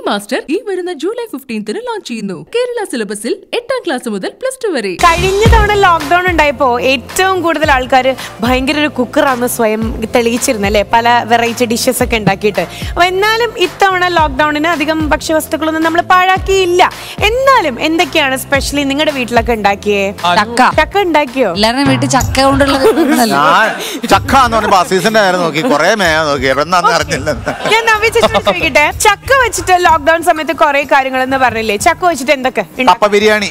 Master ഈ വരുന്ന July ഫിഫ്റ്റീൻത്തിന് launch ചെയ്യുന്നു കേരള സിലബസിൽ എട്ടാം ക്ലാസ് മുതൽ പ്ലസ് ടു വരെ കഴിഞ്ഞ തവണ ലോക്ക്ഡൌൺ ഉണ്ടായപ്പോ ഏറ്റവും കൂടുതൽ ആൾക്കാർ ഭയങ്കര ഒരു കുക്കറാന്ന് സ്വയം തെളിയിച്ചിരുന്നു അല്ലേ പല വെറൈറ്റി ഡിഷസ് ഒക്കെ ഉണ്ടാക്കിയിട്ട് അപ്പൊ എന്നാലും ഇത്തവണ ലോക്ക്ഡൌണിന് അധികം ഭക്ഷ്യവസ്തുക്കളൊന്നും നമ്മൾ പാഴാക്കിയില്ല എന്നാലും എന്തൊക്കെയാണ് സ്പെഷ്യലി നിങ്ങളുടെ വീട്ടിലൊക്കെ ഉണ്ടാക്കിയേ ചക്ക. ചക്ക ഉണ്ടാക്കിയോ എല്ലാവരുടെയും വീട്ടിൽ ചക്ക കൊണ്ടുള്ള വിഭവങ്ങളല്ലേ? ഞാൻ ചക്ക എന്ന് പറഞ്ഞ അസീസിന്റെ കാര്യം നോക്കി കൊറേ മേയ നോക്കി എവിടെന്നാന്ന് അറിഞ്ഞില്ല ഞാൻ നവ്യ ചേച്ചി ചോദിക്കട്ടെ ചക്ക വെച്ചിട്ട് ലോക്ക്ഡൌൺ സമയത്ത് കുറെ കാര്യങ്ങൾ എന്ന് പറഞ്ഞില്ലേ ചക്ക വെച്ചിട്ട് എന്തൊക്കെ ഉണ്ടാ- കപ്പ ബിരിയാണി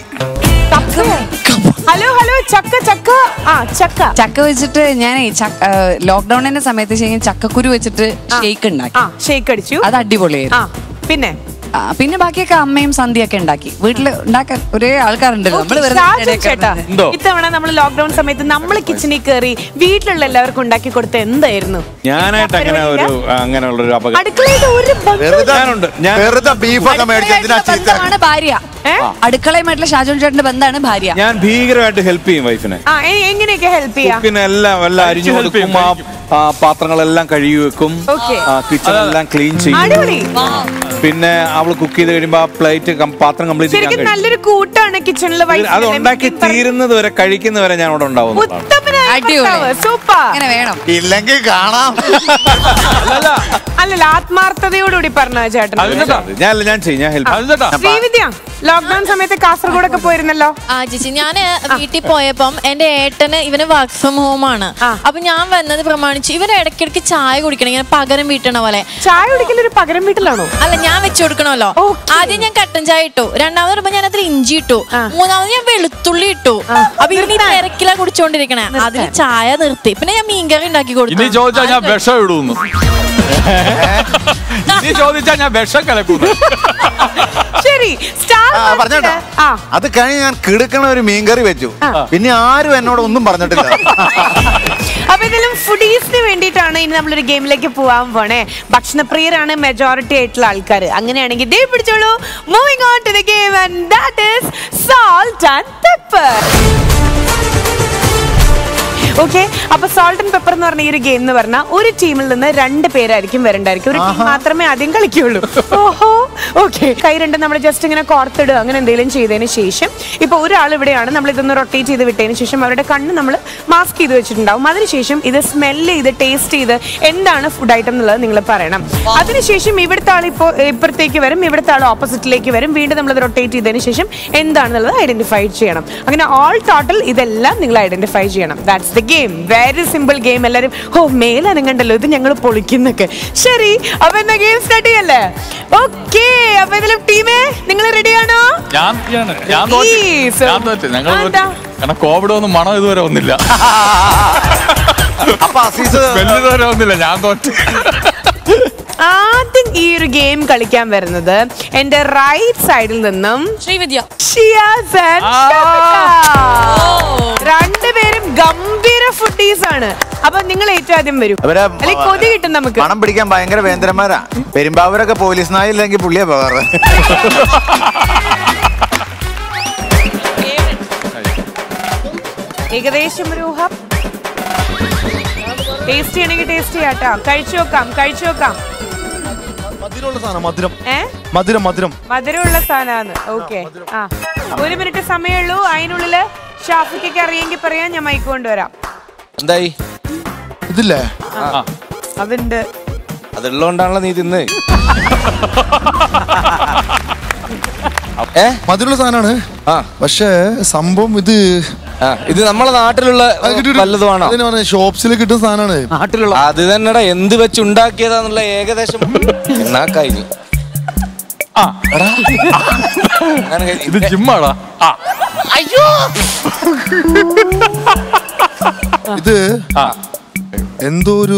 ഹലോ ഹലോ ചക്ക ചക്ക ആ ചക്ക ചക്ക വെച്ചിട്ട് ഞാൻ ലോക്ക്ഡൌണിന്റെ സമയത്ത് ശരിക്കും ചക്കക്കുരു വെച്ചിട്ട് ഷേക്ക് ഉണ്ടാക്കി ആ ഷേക്ക് അടിച്ചു അത് അടിപൊളിയായിരുന്നു ആ പിന്നെ ആ, പിന്നെ ബാക്കിയൊക്കെ അമ്മയും സന്ധ്യയൊക്കെ ഉണ്ടാക്കി വീട്ടിൽ ഉണ്ടാക്കാൻ ഒരേ ആൾക്കാരുണ്ടല്ലോ നമ്മള് വെറുതെ ഷാജൻ ഇടയ്ക്ക് ചേട്ടാ ഇറങ്ങുന്നത്. എന്തോ? ഇത്തവണ നമ്മൾ ലോക്ക്ഡൌൺ സമയത്ത് നമ്മൾ കിച്ചണിൽ കയറി വീട്ടിലുള്ള എല്ലാവർക്കും ഉണ്ടാക്കി കൊടുത്ത എന്തായിരുന്നു ഞാനായിട്ട് അങ്ങനെ ഒരു അങ്ങനെയുള്ള ഒരു അപകടം അടുക്കളയിൽ ഒരു ബന്ധവും- വെറുതെ ഞാനുണ്ട്. ഞാൻ- വെറുതെ ബീഫൊക്കെ മേടിച്ച് എന്തിനാ അടുക്കളയുമായിട്ടുള്ള ചീത്ത ബന്ധമാണ് ഭാര്യ ഏ? അടുക്കളയുമായിട്ടുള്ള ഷാജോൻ ചേട്ടന്റെ ബന്ധമാണ് ഭാര്യ ഞാൻ ഭീകരമായിട്ട് ഹെൽപ്പ് ചെയ്യും വൈഫിനെ ആ എ- എങ്ങനെയൊക്കെ ഹെൽപ്പ് ചെയ്യാം കുക്കിന് എല്ലാം എല്ലാം അരിഞ്ഞു help ചെയ്യും, കൊടുക്കും ആ ആ, പാത്രങ്ങളെല്ലാം കഴുകി വെക്കും Okay. കിച്ചൺ എല്ലാം ക്ലീൻ ചെയ്യും അടിപൊളി പിന്നെ അവള് കുക്ക് ചെയ്ത് കഴിയുമ്പോ ആ പ്ലേറ്റ് പാത്രം കംപ്ലീറ്റ് ചെയ്യാൻ ശരിക്കും കഴിയും നല്ലൊരു കൂട്ടാണ് കിച്ചണിൽ അത് ഉണ്ടാക്കി തീരുന്നത് വരെ കഴിക്കുന്നവരെ ഞാൻ അവിടെ ഉണ്ടാവുന്നതാണ് അടിപൊളി. സൂപ്പർ അങ്ങനെ വേണം ഇല്ലെങ്കിൽ കാണാം അല്ലല്ല അല്ലല്ല ആത്മാർത്ഥതയോടുകൂടി പറഞ്ഞ ചേട്ടൻ അതിനെന്താ ഞാൻ ഞാൻ ചെയ്യും ഞാൻ ഹെൽപ്പ് അതിനെന്താ ശ്രീവിദ്യ ലോക്ക്ഡൌൺ സമയത്ത് കാസർഗോഡൊക്കെ പോയിരുന്നല്ലോ ആ ചേച്ചി ഞാൻ വീട്ടിൽ പോയപ്പം എന്റെ ഏട്ടന് ഇവന് വർക്ക് ഫ്രം ഹോം ആണ് ആ. അപ്പൊ ഞാൻ വന്നത് പ്രമാണിച്ച് ഇവൻ ഇടയ്ക്കിടയ്ക്ക് ചായ കുടിക്കണം ഇങ്ങനെ പകരം വീട്ടണ പോലെ ചായ കുടിക്കൽ ഒരു പകരം വീട്ടിലാണോ അല്ല ഞാൻ വെച്ചു കൊടുക്കണമല്ലോ Okay. ആദ്യം ഞാൻ കട്ടൻ ചായ ഇട്ടു രണ്ടാമത് വരുമ്പോ ഞാൻ അതിൽ ഇഞ്ചി ഇട്ടു ആ. മൂന്നാമത് ഞാൻ വെളുത്തുള്ളി ഇട്ടു അപ്പൊ ഇവന് ഈ നിർത്താൻ. തിരക്കിലാ കുടിച്ചോണ്ടിരിക്കണേ അതിൽ ചായ നിർത്തി പിന്നെ ഞാൻ മീൻകറി ഉണ്ടാക്കി ഇനി കൊടുത്തു ചോദിച്ചാ ഞാൻ വിഷം ഇടൂന്ന് ഇനി ചോദിച്ചാ ഞാൻ വിഷം കലക്കുന്നു ശരി സ്റ്റാർ ആ, പറഞ്ഞോട്ടോ ആ അത് കഴിഞ്ഞ് ഞാൻ കിടുക്കണ ഒരു മീൻകറി വെച്ചു പിന്നെ ആരും എന്നോട് ഒന്നും പറഞ്ഞിട്ടില്ല അപ്പൊ ഇതിലും ഫുഡീസിന് വേണ്ടിയിട്ടാണ് ഇനി നമ്മളൊരു ഗെയിമിലേക്ക് പോവാൻ പോണേ ഭക്ഷണപ്രിയരാണ് മെജോറിറ്റി ആയിട്ടുള്ള ആൾക്കാർ അങ്ങനെയാണെങ്കിൽ ദേ പിടിച്ചോളൂ moving on to the game and that is salt and pepper okay അപ്പൊ സോൾട്ട് ആൻഡ് പെപ്പർ എന്ന് പറഞ്ഞ ഈ ഒരു ഗെയിം എന്ന് പറഞ്ഞാൽ ഒരു ടീമിൽ നിന്ന് രണ്ട് പേരായിരിക്കും വരണ്ടായിരിക്കും ഒരു ടീം മാത്രമേ ആദ്യം കളിക്കുള്ളൂ ഓഹോ ഓക്കെ കൈ രണ്ടും നമ്മൾ ജസ്റ്റ് ഇങ്ങനെ കോർത്തിടുക അങ്ങനെ എന്തെങ്കിലും ചെയ്തതിന് ശേഷം ഇപ്പൊ ഒരാൾ ഇവിടെയാണ് നമ്മൾ ഇതൊന്ന് റൊട്ടേറ്റ് ചെയ്ത് വിട്ടതിന് ശേഷം അവരുടെ കണ്ണ് നമ്മൾ മാസ്ക് ചെയ്ത് വെച്ചിട്ടുണ്ടാവും അതിനുശേഷം ഇത് സ്മെല്ല് ചെയ്ത് ടേസ്റ്റ് ചെയ്ത് എന്താണ് ഫുഡ് ഐറ്റം എന്നുള്ളത് നിങ്ങൾ പറയണം അതിനുശേഷം ഇവിടുത്തെ ആൾ ഇപ്പോൾ ഇപ്പുറത്തേക്ക് വരും ഇവിടുത്തെ ആൾ ഓപ്പോസിറ്റിലേക്ക് വരും വീണ്ടും നമ്മൾ റൊട്ടേറ്റ് ചെയ്തതിന് ശേഷം എന്താണെന്നുള്ളത് ഐഡന്റിഫൈ ചെയ്യണം അങ്ങനെ ഓൾ ടോട്ടൽ ഇതെല്ലാം നിങ്ങൾ ഐഡന്റിഫൈ ചെയ്യണം that's the game very simple game എല്ലാവരും ഓ മേലനങ്ങണ്ടല്ലോ ഇത് ഞങ്ങൾ പൊളിക്കുന്നൊക്കെ ശരി അപ്പൊ എന്നാ ഗെയിം സ്റ്റാർട്ട് ചെയ്യല്ലേ ഓക്കെ അപ്പൊ ഇതിലും ടീമേ നിങ്ങൾ റെഡിയാണോ ഞാൻ ഞാൻ- ഞാൻ തോറ്റ് Please. ഞാൻ തോറ്റ് ഞങ്ങൾ ആ, തോറ്റ് എന്താ? കാരണം കോവിഡ് ഒന്നും മണം ഇതുവരെ ഒന്നില്ല അപ്പൊ അസീസ് സ്മെല്ല് ഇതുവരെ ഒന്നില്ല ഞാൻ തോറ്റ് ആദ്യം ഈ ഒരു ഗെയിം കളിക്കാൻ വരുന്നത് എന്റെ റൈറ്റ് സൈഡിൽ നിന്നും ശ്രീവിദ്യ ഷിയാസ് and ഷഫിക. രണ്ടുപേരും ഗംഭീര ഫുഡീസ് ആണ് അപ്പൊ നിങ്ങൾ ഏറ്റവും ആദ്യം വരും അവരെ അല്ലെങ്കിൽ കൊതി കിട്ടും നമുക്ക് പണം പിടിക്കാൻ ഭയങ്കര വേന്ദ്രന്മാരാ പെരുമ്പാവൂരൊക്കെ പോലീസ് നായില്ലെങ്കിൽ പുള്ളിയെ പോകാറ് ഏകദേശം ഒരു ഊഹം ടേസ്റ്റ് ചെയ്യണമെങ്കിൽ ടേസ്റ്റ് ചെയ്യാട്ടോ കഴിച്ചു നോക്കാം കഴിച്ചു നോക്കാം മധുരമുള്ള സാധനം മധുരം ഏ മധുരം മധുരം മധുരമുള്ള സാധനമാണ് ഓക്കെ ആ ഒരു മിനിറ്റ് സമയമുള്ളൂ അതിനുള്ളില് ഷാഫിക്കൊക്കെ അറിയെങ്കിൽ പറയാൻ ഞാൻ മൈക്ക് കൊണ്ടുവരാം എന്തായി ഇതില്ലേ അതുണ്ട് അതുള്ളതുകൊണ്ടാണല്ലോ നീ തിന്ന് ഏ മധുരമുള്ള സാധനമാണ് ആ പക്ഷേ സംഭവം ഇത് ആ, ഇത് നമ്മളെ നാട്ടിലുള്ള അത് കിട്ടിയിട്ട് വല്ലതുമാണോ അതിന് പറഞ്ഞ ഷോപ്സിൽ കിട്ടുന്ന സാധനമാണ് അത് തന്നെടാ എന്ത് വെച്ച് ഉണ്ടാക്കിയതാന്നുള്ള ഏകദേശം എന്നാ കഴിഞ്ഞു ആ അങ്ങനെ കഴിഞ്ഞു. ഇത് ജിമ്മാടാ ആ ഇത് ആ എന്തോ ഒരു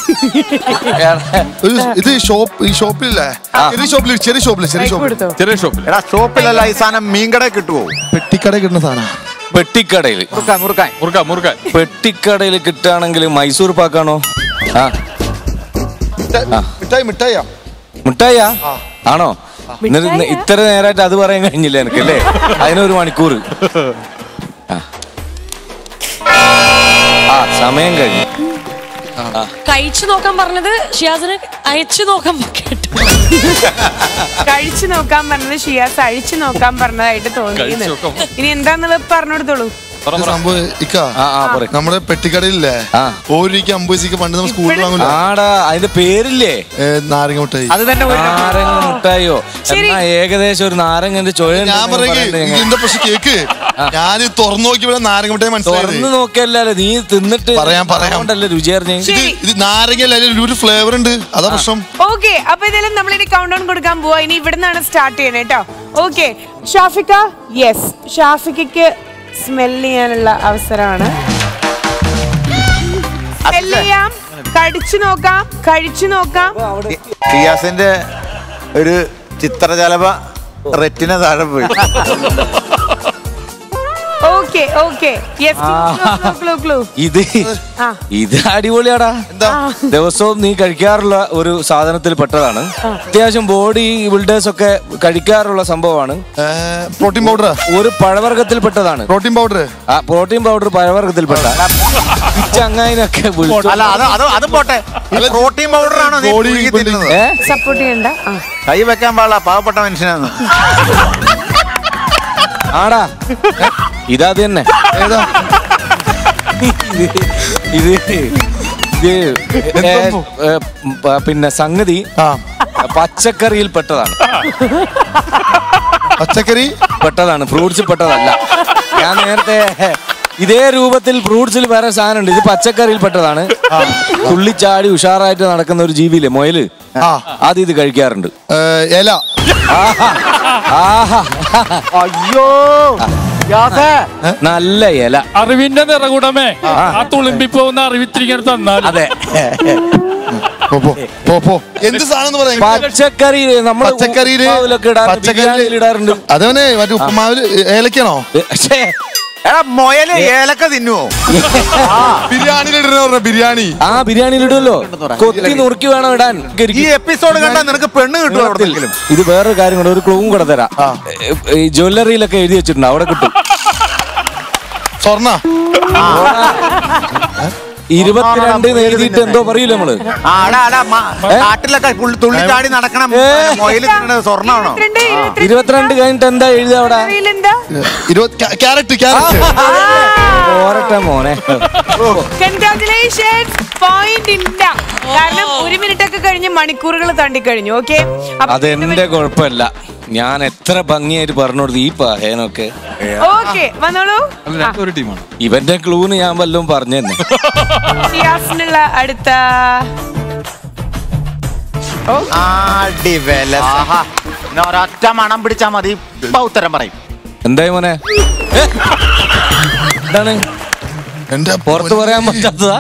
ഒരു ഇത് ഷോപ്പ് ഈ ഷോപ്പിലില്ലേ ചെറിയ ഷോപ്പിൽ ചെറിയ ഷോപ്പില് ചെറിയ മൈക്ക് ഷോപ്പിൽ കൊടുത്തോ ചെറിയ ഷോപ്പിൽ എടാ ഷോപ്പിലല്ല ഈ സാധനം മീൻകട കിട്ടുവോ പെട്ടിക്കട കിട്ടുന്ന സാധനം പെട്ടിക്കടയിൽ മുറുക്കാൻ മുറുക്കാൻ മുറുക്കാൻ മുറുക്കാൻ പെട്ടിക്കടയിൽ കിട്ടുകയാണെങ്കിൽ മൈസൂർ പാക്കാണോ ആ മിഠായി മിഠായിയാ മുട്ടായ ആണോ എന്നിട്ട് ഇന്ന് ഇത്ര നേരമായിട്ട് അത് പറയാൻ കഴിഞ്ഞില്ല എനിക്കല്ലേ അതിനൊരു മണിക്കൂർ ആ. ആ സമയം കഴിഞ്ഞു കഴിച്ചു നോക്കാൻ പറഞ്ഞത് ഷിയാസിന് അയച്ചു നോക്കാൻ കേട്ടു കഴിച്ചു നോക്കാൻ പറഞ്ഞത് ഷിയാസ് അഴിച്ചു നോക്കാൻ പറഞ്ഞതായിട്ട് തോന്നിയെന്ന് കഴിച്ച് നോക്കാം. ഇനി എന്താന്നുള്ളത് പറഞ്ഞു കൊടുത്തോളൂ ഇത് സംഭവം ഇക്ക ആ ആ പറ നമ്മുടെ പെട്ടിക്കടയില്ലേ ആ. ഒരു രൂപയ്ക്ക് അമ്പത് പൈസക്ക് പണ്ട് നമ്മൾ സ്കൂളിൽ വാങ്ങൂല ആടാ അതിന്റെ പേരില്ലേ ഏ, നാരങ്ങ മുട്ടായി അത് തന്നെ ഒരു നാരങ്ങ മുട്ടായോ ശരി. എന്നാ ഏകദേശം ഒരു നാരങ്ങന്റെ ചുഴ ഞാൻ പറയുന്നത് ഇതിന്റെ പക്ഷെ കേക്ക് ഞാൻ തുറന്നു നോക്കിയപ്പോഴേ നാരങ്ങ മുട്ടായി മനസ്സിലായത് തുറന്നു നോക്കിയല്ലോ നീ തിന്നിട്ട് പറയാം, പറയാം. അതുകൊണ്ടല്ലേ രുചി അറിഞ്ഞേ ഇത് ഇത് നാരങ്ങ അല്ല അതിൽ ഒരു ഫ്ലേവർ ഉണ്ട് അതാ പ്രശ്നം ഓക്കെ അപ്പൊ ഇതിലും നമ്മൾ ഇനി കൗണ്ട് ഡൗൺ കൊടുക്കാൻ പോവാ ഇനി ഇവിടുന്നാണ് സ്റ്റാർട്ട് ചെയ്യണേ കേട്ടോ ഓക്കെ ഷാഫിക്ക യെസ് ഷാഫിക്കയ്ക്ക് സ്മെൽ ചെയ്യാനുള്ള അവസരമാണ് സ്മെൽ ചെയ്യാം കടിച്ചു നോക്കാം കഴിച്ചു നോക്കാം ഷിയാസിന്റെ ഒരു ചിത്രചലഭ റെറ്റിന താഴെ പോയി okay okay yes clue clue ഇത് ആ. ഇത് അടിപൊളിയാടാ എന്താ ദിവസവും നീ കഴിക്കാറുള്ള ഒരു സാധനത്തിൽ പെട്ടതാണ് അത്യാവശ്യം ബോഡി ബിൽഡേഴ്സ് ഒക്കെ കഴിക്കാറുള്ള സംഭവമാണ് പ്രോട്ടീൻ പൗഡർ ഒരു പഴവർഗത്തിൽ പെട്ടതാണ് പ്രോട്ടീൻ പൗഡർ ആ പ്രോട്ടീൻ പൗഡർ പഴവർഗത്തിൽ പെട്ട ഈ ചങ്ങായിനൊക്കെ വിളിച്ചു. അല്ല അത് അത് അത് പോട്ടെ പ്രോട്ടീൻ പൗഡർ ആണോ നീ Body പുഴുങ്ങി തിന്നുന്നത് ഏ സപ്പോർട്ട് ചെയ്യണ്ട ആ. കൈ വെക്കാൻ പാടില്ല പാവപ്പെട്ട മനുഷ്യനാണ് ആടാ ഏ? ഇതാ അത് തന്നെ ഏതാ ഇത് ഇത് ഇത് ഏ, ഏ, പ- പിന്നെ സംഗതി ആ പച്ചക്കറിയിൽ പെട്ടതാണ് പച്ചക്കറി പെട്ടതാണ് ഫ്രൂട്ട്സിൽ പെട്ടതല്ല ഞാൻ നേരത്തെ ഇതേ രൂപത്തിൽ ഫ്രൂട്ട്സിൽ വേറെ സാധനം ഉണ്ട് ഇത് പച്ചക്കറിയിൽ പെട്ടതാണ് തുള്ളിച്ചാടി ഉഷാറായിട്ട് നടക്കുന്ന ഒരു ജീവിയില്ലേ മൊയല് ആ അത് ഇത് കഴിക്കാറുണ്ട് ഏ, ഇല ആഹാ ആഹാ അയ്യോ യാസേ നല്ല ഇല അറിവിന്റെ നിറകൂടമേ ആ തുളുമ്പി പോകുന്ന അറിവിത്തിരിങ്ങനെ തന്നാൽ അതെ പോ, പോ, പോ, പോ. എന്ത് സാധനം എന്ന് പറയാ പച്ചക്കറി നമ്മൾ പച്ചക്കറിയില് പച്ചക്കറിയിൽ ഇടാറുണ്ട് അതവനെ മറ്റേ ഉപ്പുമാവില് ഏലക്കാണോ പക്ഷേ എടാ മൊയല് ഏലക്ക തിന്നുവോ ബിരിയാണിയിൽ ഇടുന്ന പറഞ്ഞ ബിരിയാണി ആ ബിരിയാണിയിൽ ഇടുമല്ലോ കൊത്തി നുറുക്കി വേണം ഇടാൻ ഈ എപ്പിസോഡ് കണ്ടാൽ നിനക്ക് പെണ്ണ് കിട്ടുമോ എവിടെയെങ്കിലും ഇത് വേറൊരു കാര്യം കൂടെ ഒരു ക്ലൂവും കൂടെ തരാം ഈ ജ്വല്ലറിയിലൊക്കെ എഴുതി വെച്ചിട്ടുണ്ട് അവിടെ കിട്ടും സ്വർണ്ണ ഇരുപത്തിരണ്ട് എന്ന് എഴുതിയിട്ട് എന്തോ പറയൂല നമ്മള് ആ, അടാ, അടാ, മ- നാട്ടിലൊക്കെ പുള്ളി- തുള്ളിച്ചാടി നടക്കണം ഏ. മൊയല് തിന്നണത് സ്വർണ്ണമാണോ ഇരുപത്തിരണ്ട്, ഇരുപത്തിരണ്ട് ഇരുപത്തിരണ്ട് കഴിഞ്ഞിട്ട് എന്താ എഴുതി അവിടെ അറിയില്ലെന്താ ഇരുപത് ക്യാ- ക്യാരറ്റ് ക്യാരറ്റ് പോരട്ടെ മോനെ കൺഗ്രാറ്റുലേഷൻസ് പോയിന്റ് ഇല്ല കാരണം ഒരു മിനിറ്റ് ഒക്കെ കഴിഞ്ഞ് മണിക്കൂറുകൾ തണ്ടി കഴിഞ്ഞു ഓക്കെ അതെന്റെ കുഴപ്പമില്ല ഞാൻ എത്ര ഭംഗിയായിട്ട് പറഞ്ഞു കൊടുത്തു ഈ പഹേനൊക്കെ ഓക്കെ വന്നോളൂ അല്ല ഒരു ടീമാണ് ഇവന്റെ ക്ലൂന്ന് ഞാൻ വല്ലതും പറഞ്ഞു തന്നെ ഷിയാസിനുള്ള അടുത്ത അടിവെല ഒരൊറ്റ മണം പിടിച്ചാ മതി ഇപ്പൊ ഉത്തരം പറയും എന്തായി മോനെ ഏ? എന്താണ് എന്റെ പുറത്ത് പറയാൻ പറ്റാത്തതാ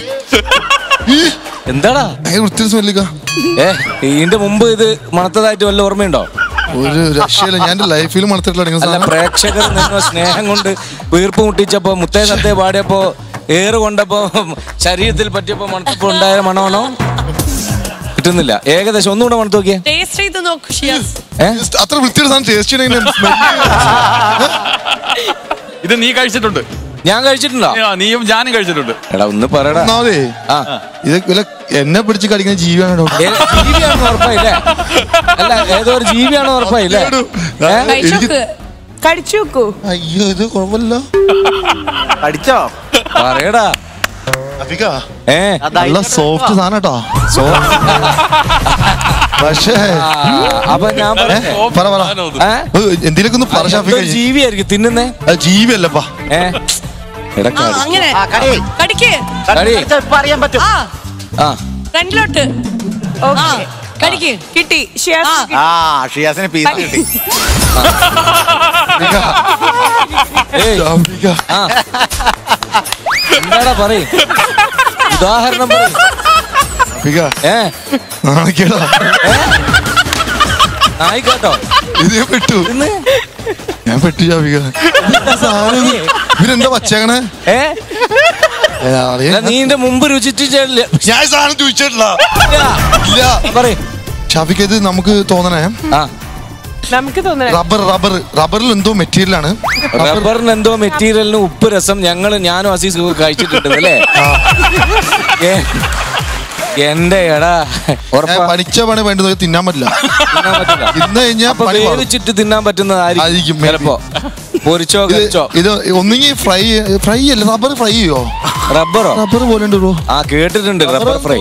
എന്താടാ വൃത്തി സ്മെല്ലിക്ക ഏ ഇതിന്റെ മുമ്പ് ഇത് മണത്തതായിട്ട് വല്ല ഓർമ്മയുണ്ടോ ഒരു രക്ഷയില്ല ഞാൻ എന്റെ ലൈഫിൽ മണത്തിട്ടില്ല നിങ്ങൾ അല്ല സാധനം പ്രേക്ഷകർ നിങ്ങൾ സ്നേഹം കൊണ്ട് വീർപ്പ് മുട്ടിച്ചപ്പോ മുത്തേ സത്തേ പാടിയപ്പോ ഏറ് കൊണ്ടപ്പോ ശരീരത്തിൽ പറ്റിയപ്പോ മണത്തപ്പോ ഉണ്ടായ മണമാണോ കിട്ടുന്നില്ല ഏകദേശം ഒന്നുകൂടെ മണത്ത് നോക്കിയേ ടേസ്റ്റ് ചെയ്ത് നോക്കൂ ഷിയാസ് ഏ അത്ര വൃത്തിയുടെ സാധനം ടേസ്റ്റ് ചെയ്യണമെങ്കിൽ ഇത് നീ കഴിച്ചിട്ടുണ്ട് ഞാൻ കഴിച്ചിട്ടുണ്ടോ ആ, നീയും ഞാനും കഴിച്ചിട്ടുണ്ട് എടാ ഒന്ന് പറയടാ ഒന്നാമതേ ആ ഇത് വല്ല എന്നെ പിടിച്ച് കടിക്കുന്ന ജീവിയാണ് ഡോക്ടർ ഏ, ജീവിയാണെന്ന് ഉറപ്പായില്ലേ അല്ല ഏതോ ഒരു ജീവിയാണെന്ന് ഉറപ്പായില്ലേ ഏ? കഴിച്ചോക്ക് കടിച്ചു നോക്കൂ അയ്യോ ഇത് കുഴപ്പമില്ല പഠിച്ചോ പറയടാ അഫിക ഏ നല്ല സോഫ്റ്റ് സാധനം കേട്ടോ സോ പക്ഷേ ആ, അപ്പൊ ഞാൻ പറയട്ടെ? പറ പറ ഏ? എന്തിനൊക്കെ ഒന്ന് പറ എന്തോ ഷാഫിക ഒരു ജീവിയായിരിക്കും തിന്നുന്നേ അത് ജീവിയല്ലപ്പാ ഏ എടാ ആ കടി. അങ്ങനെ ആ കടി കടിക്ക് കടി. കടിച്ചാ ഇപ്പൊ അറിയാൻ പറ്റും ആ ആ ഫ്രണ്ടിലോട്ട് ആ ഓക്കെ കടിക്ക് കിട്ടി ഷിയാസ് ആ. കിട്ടി. ആ ഷിയാസിന് പീസ് കിട്ടി ഏയ് ഷാഫിക ആ എന്താടാ പറയ് ഉദാഹരണം പറയ് ഷാഫിക ഏ നാണക്കേടാ നായിക്കാട്ടോ ഇത് ഞാൻ പെട്ടു ഇന്ന് ഞാൻ പെട്ടു ഷാഫിക സാധനം ഇത്. ഇവരെന്താ വച്ചേക്കണേ ഏ ഏ, അറിയാ- എടാ, നീ എന്റെ മുമ്പ് രുചിച്ചില്ല ഞാൻ ഈ സാധനം ചോദിച്ചിട്ടില്ല ഇല്ല പറയ് ഷാഫിക ഇത് നമുക്ക് തോന്നണേ ആ നമുക്ക് തോന്നണേ റബ്ബർ റബ്ബർ റബ്ബറിൽ എന്തോ മെറ്റീരിയൽ ആണ് റബ്ബറിന് എന്തോ മെറ്റീരിയലിന് ഉപ്പ് രസം ഞങ്ങള് ഞാനും അസീസ് കഴിച്ചിട്ടുണ്ട് അല്ലേ ഏ എന്റെ എടാ ഉറപ്പാ പനിച്ച പണി വേണ്ടത് തിന്നാൻ പറ്റില്ല തിന്നാൻ പറ്റില്ല തിന്നു കഴിഞ്ഞാൽ അപ്പൊ പണി മാറും. വേവിച്ചിട്ട് തിന്നാൻ പറ്റുന്നതായിരിക്കും ആയിരിക്കും, maybe. ചിലപ്പോ പൊരിച്ചോ ഇത് കരിച്ചോ ഇത് ഒന്നുകിൽ ഫ്രൈ ഫ്രൈ അല്ല റബ്ബർ ഫ്രൈ ചെയ്യോ റബ്ബറോ റബ്ബർ പോലെ ഉണ്ട് ബ്രോ ആ കേട്ടിട്ടുണ്ട് റബ്ബർ ഫ്രൈ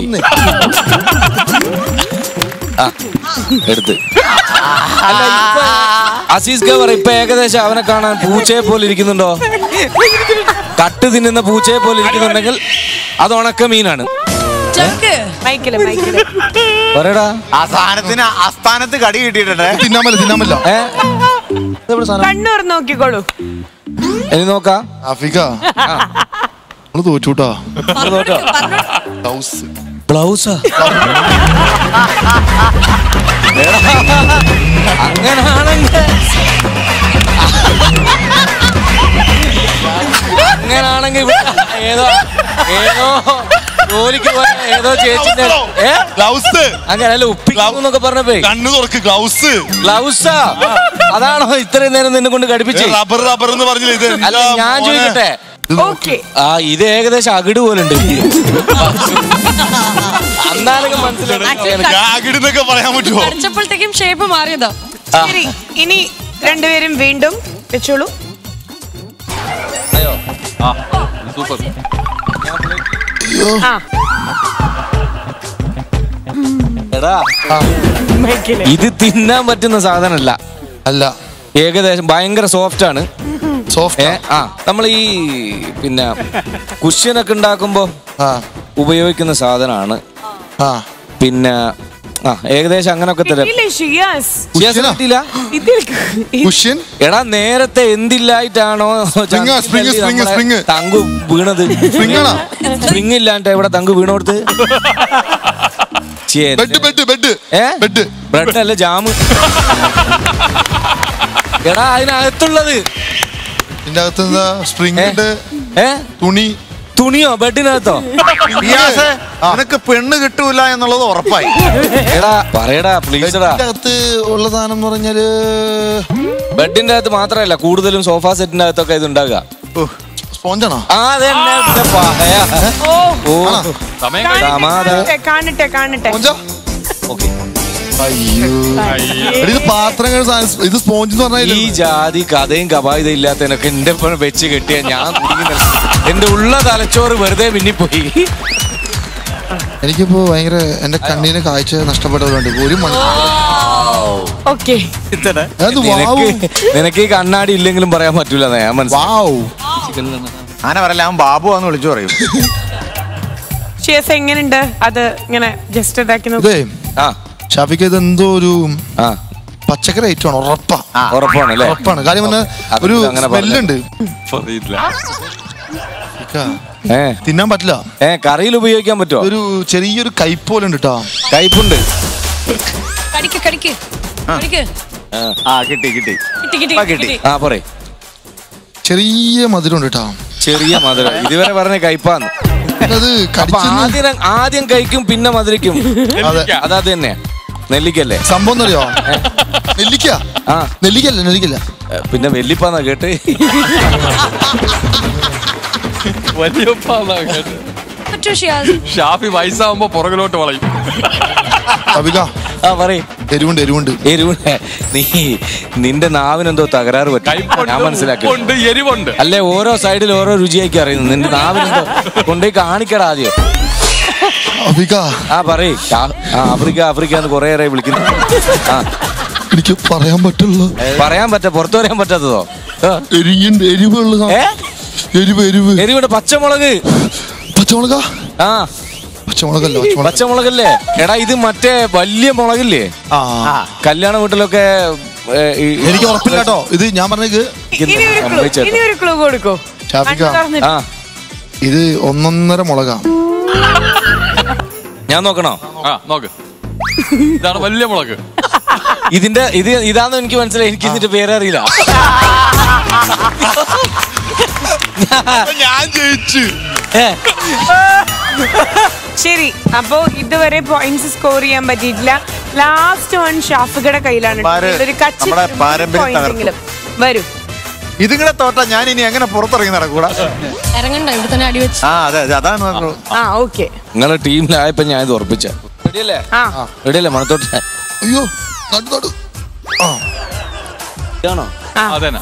ആ എടുത്ത് അല്ല ഇപ്പൊ അസീസ് ഗവർ ഇപ്പൊ ഏകദേശം അവനെ കാണാൻ പൂച്ചയെ പോലെ ഇരിക്കുന്നുണ്ടോ കട്ട് തിന്നുന്ന പൂച്ചയെ പോലെ ഇരിക്കുന്നുണ്ടെങ്കിൽ അത് ഉണക്ക മീനാണ് മൈക്കില് മൈക്കില് പറയടാ ആ സാധനത്തിന് അസ്ഥാനത്ത് കടി കിട്ടിയിട്ടുണ്ട് തിന്നാൻ പറ്റില്ല തിന്നാൻ പറ്റില്ല ഏ കണ്ണൂർ നോക്കിക്കോളൂ ഇനി നോക്കാം ആഫിക്ക നമ്മള് തോറ്റൂട്ടാ ഇത് നോട്ടോ ബ്ലൗസ് ബ്ലൗസാ അങ്ങനാണെങ്കിൽ അങ്ങനാണെങ്കിൽ ഇവിടെ ഏതോ ഏതോ ജോലിക്ക് പോയ ഏതോ ചേച്ചിന്റെ ഏ ഗ്ലൗസ് അങ്ങനല്ല ഉപ്പിക്കുന്നൊക്കെ പറഞ്ഞപ്പേ കണ്ണു തുറക്ക് ഗ്ലൗസ് ഗ്ലൗസാ അതാണോ ഇത്രയും നേരം നിന്നെ കൊണ്ട് കടിപ്പിച്ച് റബ്ബർ റബ്ബർ എന്ന് പറഞ്ഞില്ല ഇത് അല്ല ഞാൻ ചോദിക്കട്ടെ ഓക്കെ ആ ഇത് ഏകദേശം അകിട് പോലെ ഉണ്ട് അന്നാലൊക്കെ മനസ്സിലായി ഗാഗിടുന്നൊക്കെ പറയാൻ പറ്റുമോ പഠിച്ചപ്പോഴത്തേക്കും ഷേപ്പ് മാറിയതാ ശരി ഇനി രണ്ടുപേരും വീണ്ടും വെച്ചോളൂ ആ എടാ ഇത് തിന്നാൻ പറ്റുന്ന സാധനമല്ല അല്ല ഏകദേശം ഭയങ്കര സോഫ്റ്റ് ആണ് സോഫ്റ്റ് ഏ ആ നമ്മൾ ഈ പിന്നെ കുഷ്യനൊക്കെ ഉണ്ടാക്കുമ്പോ ആ ഉപയോഗിക്കുന്ന സാധനമാണ് ആ പിന്നെ ആ ഏകദേശം അങ്ങനൊക്കെ തരാം ഇല്ലേ ഷിയാസ് കുഷ്യൻ കിട്ടിയില്ല ഇതിൽ കുഷ്യൻ എടാ നേരത്തെ എന്തില്ലായിട്ടാണോ Spring ആ, spring, spring, നമ്മളെ spring. തങ്കു വീണത് Spring ആണോ? സ്പ്രിങ് ഇല്ലാണ്ട് എവിടെ തങ്കു വീണോടുത്ത് ബെഡ് ബെഡ് ബെഡ് ഏ ബെഡ് ബ്രെഡ് അല്ല ജാമ് എടാ അതിനകത്തുള്ളത് ഇതിന്റെ അകത്ത് എന്താ സ്പ്രിംഗ് ഏ? ഉണ്ട് ഏ തുണി തുണിയോ ബെഡിനകത്തോ ഇയാസെ, നിനക്ക് പെണ്ണ് കിട്ടൂല എന്നുള്ളത് ഉറപ്പായി എടാ പറയടാ പ്ലീസ് എടാ ബെഡിന്റെ അകത്ത് ഉള്ള സാധനം എന്ന് പറഞ്ഞാല് ബെഡിന്റെ അകത്ത് മാത്രമല്ല കൂടുതലും സോഫ സെറ്റിന്റെ അകത്തൊക്കെ ഇത് ഉണ്ടാകുക സ്പോഞ്ചാണോ ആ അതന്നെ പിന്നെ പറയാ. ഓ സമാധാനം കാണട്ടെ കാണട്ടെ കാണട്ടെ സ്പോഞ്ചാ ഓക്കെ അയ്യോ എടി, ഇത് പാത്രം കഴുകുന്ന സാധനം ഇത് സ്പോഞ്ച് എന്ന് ഈ പറഞ്ഞാൽ ജാതി കഥയും കപായത ഇല്ലാത്തതിനൊക്കെ എന്റെ ഒപ്പം വെച്ച് കെട്ടിയ ഞാൻ കുടുങ്ങി നിൽക്കും. എന്റെ ഉള്ള തലച്ചോറ് വെറുതെ പിന്നിപ്പോയി എനിക്കിപ്പോ ഭയങ്കര എന്റെ കണ്ണിന് കാഴ്ച നഷ്ടപ്പെട്ടവരുണ്ട് ഒരു മണിക്കൂർ ഓക്കെ അത് വാവ് നിനക്ക് നിനക്ക് ഈ കണ്ണാടി ഇല്ലെങ്കിലും പറയാൻ പറ്റൂല ഞാൻ മനസ്സിലായി വാവ് അങ്ങനെ പറയല്ല അവൻ ബാബു ആന്ന് വിളിച്ചു പറയും ഷിയാസ് എങ്ങനെയുണ്ട് അത് ഇങ്ങനെ ജസ്റ്റ് ഇതാക്കി നോക്കൂ ഇതേ ആ ഷാഫിക്ക് ഇത് എന്തോ ഒരു ആ പച്ചക്കറി ഐറ്റം ആണ് ഉറപ്പാ ഉറപ്പാണ് അല്ലേ ഉറപ്പാണ് കാര്യം പറഞ്ഞാൽ അത് ഒരു അങ്ങനെ പറഞ്ഞ- സ്മെല്ലുണ്ട് ഏ തിന്നാൻ പറ്റില്ല ഏ കറിയിൽ ഉപയോഗിക്കാൻ പറ്റുമോ ഒരു ചെറിയൊരു കയ്പ് പോലെ ഉണ്ട് കേട്ടോ കയ്പുണ്ട് കടിക്ക് കടിക്ക് കടിക്ക് ആ. ആ കിട്ടി കിട്ടി കിട്ടി കിട്ടി ആ, കിട്ടി. കിട്ടി ആ പറയ് ചെറിയ മധുരം ഉണ്ട് കേട്ടോ ചെറിയ മധുരം ഇതുവരെ പറഞ്ഞ കയ്പാന്ന് അത് അപ്പൊ കടിച്ചെന്ന് ആദ്യം ആദ്യം കഴിക്കും പിന്നെ മധുരിക്കും അതെ അതത് തന്നെ നെല്ലിക്കല്ലേ സംഭവം എന്നറിയോ നെല്ലിക്ക ആ നെല്ലിക്കല്ല നെല്ലിക്കല്ല ഏ, പിന്നെ വെല്ലിപ്പാന്നാ കേട്ട് വലിയ പറ്റൂ ഷിയാസ് ഷാഫി വയസ്സാവുമ്പോ പുറകിലോട്ട് വളയും അബിക ആ പറയ് എരിവുണ്ട് എരിവുണ്ട് എരിവ് നീ നിന്റെ നാവിനെന്തോ തകരാറ് പറ്റും ഞാൻ മനസ്സിലാക്കി ഉണ്ട് എരിവുണ്ട് അല്ലേ ഓരോ സൈഡിൽ ഓരോ രുചിയാക്കി അറിയുന്നു നിന്റെ നാവിനെന്തോ കൊണ്ടുപോയി കാണിക്കടാ ആദ്യം അബിക ആ പറയ് ആ ആ, ആഫ്രിക്ക ആഫ്രിക്ക എന്ന് കുറെ ഏറെ വിളിക്കുന്നു ആ എനിക്ക് പറയാൻ പറ്റില്ല പറയാൻ പറ്റ പുറത്തു പറയാൻ പറ്റാത്തതോ ആ. എരിയുണ്ട് എരിവുള്ള ഏ സാധനം. എരിവ് എരിവ് എരിവിടെ പച്ചമുളക് പച്ചമുളക ആ പച്ചമുളകല്ല പച്ചമുളക് പച്ചമുളകല്ലേ എടാ ഇത് മറ്റേ വലിയ മുളകില്ലേ ആ കല്യാണ വീട്ടിലൊക്കെ ഏ, ഈ- എനിക്ക് ഉറപ്പില്ല കേട്ടോ ഇത് ഞാൻ പറഞ്ഞത് ഇനി ഒരു ക്ലൂ സമ്മതിച്ചേട്ടോ. ഇനി ഒരു ക്ലൂ കൊടുക്കോ ഷാഫിക്ക. കണ്ണ് തുറന്നിട്ട്. ആ ഇത് ഒന്നൊന്നര മുളകാ ഞാൻ നോക്കണോ ആ നോക്ക് ഇതാണ് വലിയ മുളക് ഇതിന്റെ ഇത് ഇതാന്ന് എനിക്ക് മനസ്സിലായി എനിക്ക് ഇതിന്റെ പേരറിയില്ല ഞാൻ ജയിച്ചു ഏ, ശരി അപ്പോ ഇതുവരെ പോയിന്റ്സ് സ്കോർ ചെയ്യാൻ പറ്റിയിട്ടില്ല ലാസ്റ്റ് വൺ ഷാഫികയുടെ കയ്യിലാണ് പാര- ഒരു കച്ചി നമ്മുടെ പാരമ്പര്യം point തകർത്തു. എങ്കിലും. വരൂ ഇതുങ്ങളെ തോറ്റാ ഞാൻ ഇനി എങ്ങനെ പുറത്തിറങ്ങി നടക്കൂടാ ഇറങ്ങണ്ട ഇവിടെ തന്നെ അടി വെച്ച് ആ അതെ അതെ അതാണ് പറഞ്ഞത്. ആ ഓക്കെ നിങ്ങളെ ടീമിലായപ്പോ ഞാൻ ഇത് ഉറപ്പിച്ച റെഡിയല്ലേ ആ റെഡിയല്ലേ മണത്തോട്ട് അയ്യോ നടു നടു ആ ഇതാണോ അതന്നെ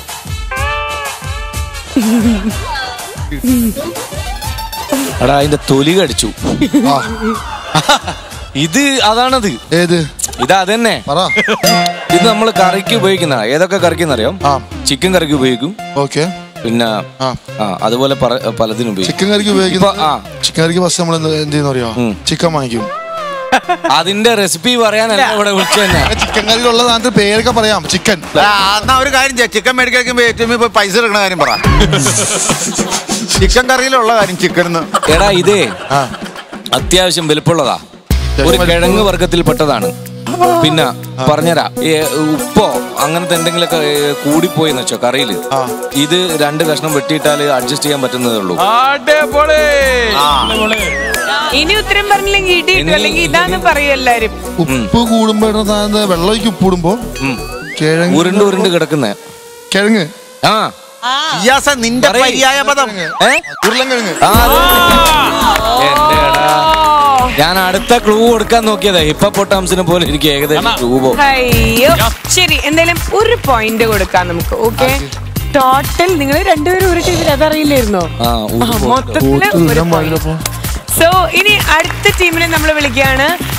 എടാ അതിന്റെ തൊലി കടിച്ചു ആ ഇത് അതാണത് ഏത് ഇത് അതന്നെ പറ ഇത് നമ്മൾ കറിക്ക് ഉപയോഗിക്കുന്ന ഏതൊക്കെ കറിക്കെന്നറിയാം ആ ചിക്കൻ കറിക്ക് ഉപയോഗിക്കും ഓക്കെ പിന്നെ ആ ആ അതുപോലെ പറ- പലതിനും ഉപയോഗിക്കും ചിക്കൻ കറിക്ക് ഇപ്പൊ ഉപയോഗിക്കുന്ന ആ ചിക്കൻ കറിക്ക് ഫസ്റ്റ് നമ്മൾ എന്ത് എന്ത് ചെയ്യുന്ന അറിയോ ഉം. ചിക്കൻ വാങ്ങിക്കും അതിന്റെ റെസിപ്പി പറയാനല്ല ഇവിടെ വിളിച്ചു തന്നെ ചിക്കൻ കറിയിലുള്ള സാധനത്തിന് പേരൊക്കെ പറയാം ചിക്കൻ ആ, എന്നാ ഒരു കാര്യം ചെയ്യാം ചിക്കൻ മേടിക്കുമ്പോ ഏറ്റവും ഇപ്പൊ പൈസ എടുക്കണ കാര്യം പറ ചിക്കൻ കറിയിലുള്ള കാര്യം ചിക്കൻ എടാ ഇതേ ആ അത്യാവശ്യം വലുപ്പമുള്ളതാ ഒരു കിഴങ്ങ് വർഗത്തിൽപ്പെട്ടതാണ് പിന്നെ പറഞ്ഞുതരാ ഏ, ഉപ്പോ അങ്ങനത്തെ എന്തെങ്കിലുമൊക്കെ ഏ, കൂടിപ്പോയെന്ന് വെച്ചോ കറിയിൽ ഇത് രണ്ട് കഷ്ണം വെട്ടിയിട്ടാൽ അഡ്ജസ്റ്റ് ചെയ്യാൻ പറ്റുന്നതേ ഉള്ളൂ അടിപൊളി അടിപൊളി. ഇനി ഉത്തരം പറഞ്ഞില്ലെങ്കിൽ ഇടി കിട്ടും ഇനി- അല്ലെങ്കിൽ ഇതാന്ന് പറയും എല്ലാരും ഉപ്പ് കൂടുമ്പോ ഇടുന്ന സാധനം വെള്ളമൊക്കെ ഉപ്പ് കൂടുമ്പോ ഉം. കിഴങ്ങ് ഉരുണ്ട് ഉരുണ്ട് കിടക്കുന്നേ കിഴങ്ങ് ആ ഇയാസ നിന്റെ പറയ്. പര്യായ പദം ഏ ഉരുളൻകിഴങ്ങ് ആ, അത് എന്റെ എടാ. ഞാൻ അടുത്ത ക്ലൂ കൊടുക്കാൻ നോക്കിയതാ ഇപ്പൊ പൊട്ടാംസിനെ പോലെ എനിക്ക് ഏകദേശം ക്ലൂ അയ്യോ ശരി എന്തായാലും ഒരു പോയിന്റ് കൊടുക്കാം നമുക്ക് ഓക്കെ ടോട്ടൽ നിങ്ങൾ രണ്ടുപേരും ഒരു ടീമിൽ അതറിയില്ലായിരുന്നോ ആ ആ, ഒരു point. മൊത്തത്തില് പോത്ത് ഒരു ഇടാൻ point. പാടില്ലപ്പോ സോ ഇനി അടുത്ത ടീമിനെ നമ്മൾ വിളിക്കുകയാണ്